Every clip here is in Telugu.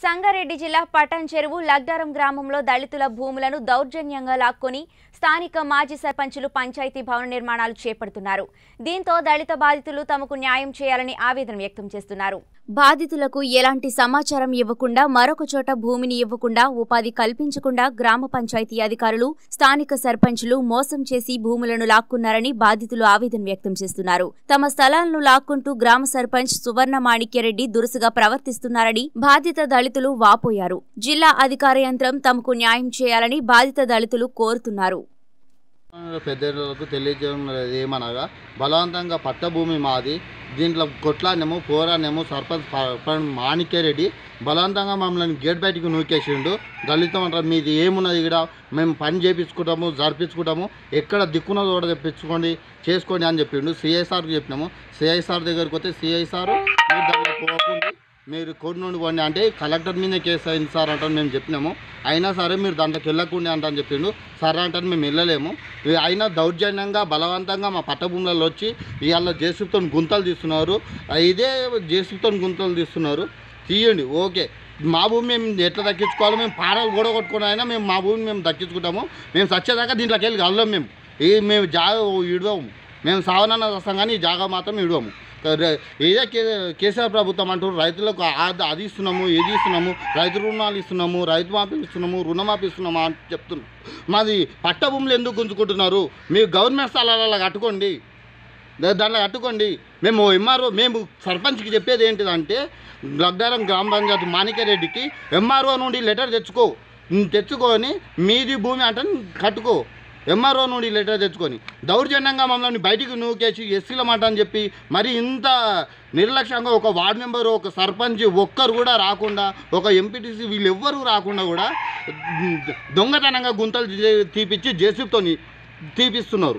సంగారెడ్డి జిల్లా పటాన్ చెరువు లగ్డారం గ్రామంలో దళితుల భూములను దౌర్జన్యంగా లాక్కొని స్థానిక మాజీ సర్పంచులు పంచాయతీ భవన నిర్మాణాలు చేపడుతున్నారు దీంతో దళిత బాధితులు తమకు న్యాయం చేయాలని ఆవేదన వ్యక్తం చేస్తున్నారు బాధితులకు ఎలాంటి సమాచారం ఇవ్వకుండా మరొక చోట భూమిని ఇవ్వకుండా ఉపాధి కల్పించకుండా గ్రామ పంచాయతీ అధికారులు స్థానిక సర్పంచులు మోసం చేసి భూములను లాక్కున్నారని బాధితులు ఆవేదన వ్యక్తం చేస్తున్నారు తమ స్థలాలను లాక్కుంటూ గ్రామ సర్పంచ్ సువర్ణ మాణిక్యరెడ్డి దురుసుగా ప్రవర్తిస్తున్నారని బాధిత దళితులు వాపోయారు జిల్లా అధికార యంత్రం తమకు న్యాయం చేయాలని బాధిత దళితులు కోరుతున్నారు పెద్దలకు తెలియజేయడం ఏమనగా బలవంతంగా పట్టభూమి మాది దీంట్లో కొట్లానేమో పోరానేమో సర్పంచ్ ప- మాణిక్యరెడ్డి బలవంతంగా మమ్మల్ని గేట్ బయటికి నూకేసిండు దళితం అంటారు మీది ఏమున్నది ఇక్కడ మేము పని చేపించుకుంటాము జరిపించుకుంటాము ఎక్కడ దిక్కున కూడా తెప్పించుకోండి చేసుకోండి అని చెప్పిండు సిఐసార్కి చెప్పినాము సిఐసార్ దగ్గరికి వస్తే సిఐసార్ మీరు దాంట్లో పోకండి మీరు కోర్టు నుండి పోండి అంటే కలెక్టర్ మీదే కేసు అయింది సార్ అంటారు మేము చెప్పినాము అయినా సరే మీరు దాంట్లోకి వెళ్ళకుండా అంట అని చెప్పిండు సరే అంటారు మేము వెళ్ళలేము ఇ- అయినా దౌర్జన్యంగా బలవంతంగా మా పట్టభూములలో వచ్చి ఇవాళ జేసీబీతో గుంతలు తీస్తున్నారు ఆ, ఇదే జేసీబీతో గుంతలు తీస్తున్నారు తీయండి ఓకే మా భూమి మేము ఎట్లా దక్కించుకోవాలో మేము పారాలు కూడా కొట్టుకుని అయినా మేము మా భూమిని మేము దక్కించుకుంటాము మేము సచ్చేదాకా దీంట్లోకి వెళ్ళి కలడం మేము ఈ మేము జాగ ఇడవము మేము సావనన్న వస్తాం కానీ ఈ జాగా మాత్రం ఇడవము రే- ఇదే కే కేసీఆర్ ప్రభుత్వం అంటారు రైతులకు ఆ- అది ఇస్తున్నాము ఇది ఇస్తున్నాము రైతు రుణాలు ఇస్తున్నాము రైతు మాఫీ ఇస్తున్నాము రుణమాఫీ ఇస్తున్నాము అని చెప్తున్నాం మాది పట్ట భూములు ఎందుకు గుంజుకుంటున్నారు మీరు గవర్నమెంట్ స్థలాలలో కట్టుకోండి దా- దాంట్లో కట్టుకోండి మేము ఎంఆర్ఓ మేము సర్పంచ్కి చెప్పేది ఏంటిదంటే లగ్డారం గ్రామ పంచాయతీ మాణిక్యరెడ్డికి ఎంఆర్ఓ నుండి లెటర్ తెచ్చుకో ఉమ్, తెచ్చుకొని మీది భూమి అంటే కట్టుకో ఎంఆర్ఓ నుండి లెటర్ తెచ్చుకొని దౌర్జన్యంగా మమ్మల్ని బయటికి నూకేసి ఎస్సీల మాట అని చెప్పి మరి ఇంత నిర్లక్ష్యంగా ఒక వార్డు మెంబరు ఒక సర్పంచ్ ఒక్కరు కూడా రాకుండా ఒక ఎంపీటీసీ వీళ్ళు ఎవ్వరూ రాకుండా కూడా ఉమ్, దొంగతనంగా గుంతలు తీ- తీపిచ్చి జేసీబీతో తీపిస్తున్నారు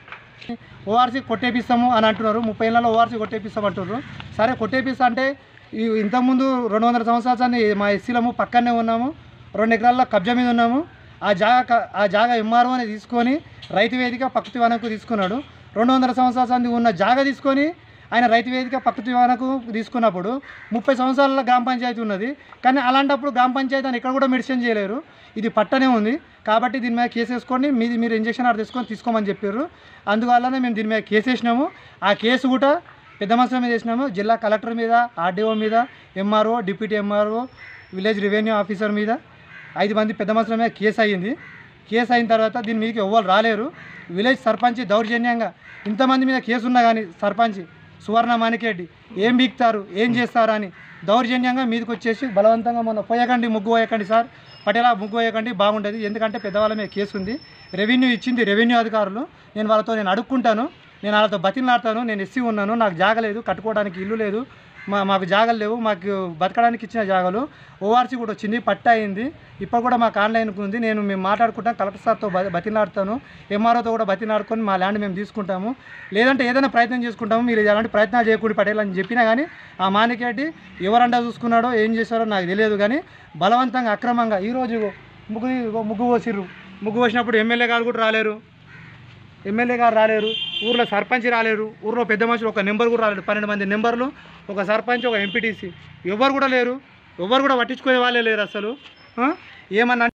ఓఆర్సీ కొట్టేపిస్తాము అని అంటున్నారు ముప్పై ఏళ్ళలో ఓఆర్సీ కొట్టేపిస్తాం అంటున్నారు సరే కొట్టేపిస్తా అంటే ఈ ఇంతకుముందు రెండు వందల సంవత్సరాలు మా ఎస్సీలము పక్కనే ఉన్నాము రెండు ఎకరాల కబ్జా మీద ఉన్నాము ఆ జాగా క- ఆ జాగా ఎంఆర్ఓని తీసుకొని రైతు వేదిక పక్కతి వనకు తీసుకున్నాడు రెండు వందల సంవత్సరాల సంది ఉన్న జాగా తీసుకొని ఆయన రైతు వేదిక పక్కతి వనకు తీసుకున్నప్పుడు ముప్పై సంవత్సరాల గ్రామ పంచాయతీ ఉన్నది కానీ అలాంటప్పుడు గ్రామ పంచాయతీ అని ఎక్కడ కూడా మెడిసిన్ చేయలేరు ఇది పట్టనే ఉంది కాబట్టి దీని మీద కేసు వేసుకోండి మీది మీరు ఇంజక్షన్ ఆర్డర్ తీసుకొని తీసుకోమని చెప్పారు అందువల్లనే మేము దీని మీద కేసు వేసినాము ఆ కేసు కూడా పెద్ద మనుషుల మీద వేసినాము జిల్లా కలెక్టర్ మీద ఆర్డీఓ మీద MRO deputy MRO village revenue officer మీద ఐదు మంది పెద్ద మనుషుల మీద కేసు అయ్యింది కేసు అయిన తర్వాత దీని మీదకి ఎవ్వరు రాలేరు విలేజ్ సర్పంచ్ దౌర్జన్యంగా ఇంతమంది మీద కేసు ఉన్నా కానీ సర్పంచ్ సువర్ణ మాణికెడ్డి ఏం బీక్తారు ఏం చేస్తారు అని దౌర్జన్యంగా మీదకి వచ్చేసి బలవంతంగా మొన్న పోయకండి ముగ్గు పోయకండి సార్ పటేలా ముగ్గు పోయకండి బాగుంటుంది ఎందుకంటే పెద్దవాళ్ళ మీద కేసు ఉంది రెవెన్యూ ఇచ్చింది రెవెన్యూ అధికారులు నేను వాళ్ళతో నేను అడుక్కుంటాను నేను వాళ్ళతో బతిలాడతాను నేను ఎస్సీ ఉన్నాను నాకు జాగ లేదు కట్టుకోవడానికి ఇల్లు లేదు మా మాకు జాగలు లేవు మాకు బతకడానికి ఇచ్చిన జాగలు ఓఆర్సీ కూడా వచ్చింది పట్ట అయింది ఇప్పుడు కూడా మాకు ఆన్లైన్కి ఉంది నేను మేము మాట్లాడుకుంటాం కలెక్టర్ సార్తో బ బతిలాడుతాను ఎంఆర్ఓతో కూడా బతిలాడుకొని మా ల్యాండ్ మేము తీసుకుంటాము లేదంటే ఏదైనా ప్రయత్నం చేసుకుంటాము మీరు ఎలాంటి ప్రయత్నాలు చేయకూడదు పటేల్ అని చెప్పినా కానీ ఆ మాణిక్యాటి ఎవరండా చూసుకున్నాడో ఏం చేశారో నాకు తెలియదు కానీ బలవంతంగా అక్రమంగా ఈరోజు ముగ్గు ఇగో ముగ్గు పోసిర్రు ముగ్గు పోసినప్పుడు ఎమ్మెల్యే గారు కూడా రాలేరు ఎమ్మెల్యే గారు రాలేరు ఊర్లో సర్పంచ్ రాలేరు ఊర్లో పెద్ద మనుషులు ఒక నెంబర్ కూడా రాలేరు పన్నెండు మంది నెంబర్లు ఒక సర్పంచ్ ఒక ఎంపీటీసీ ఎవరు కూడా లేరు ఎవరు కూడా పట్టించుకునే వాళ్ళే లేరు అసలు ఆ? ఏమన్నా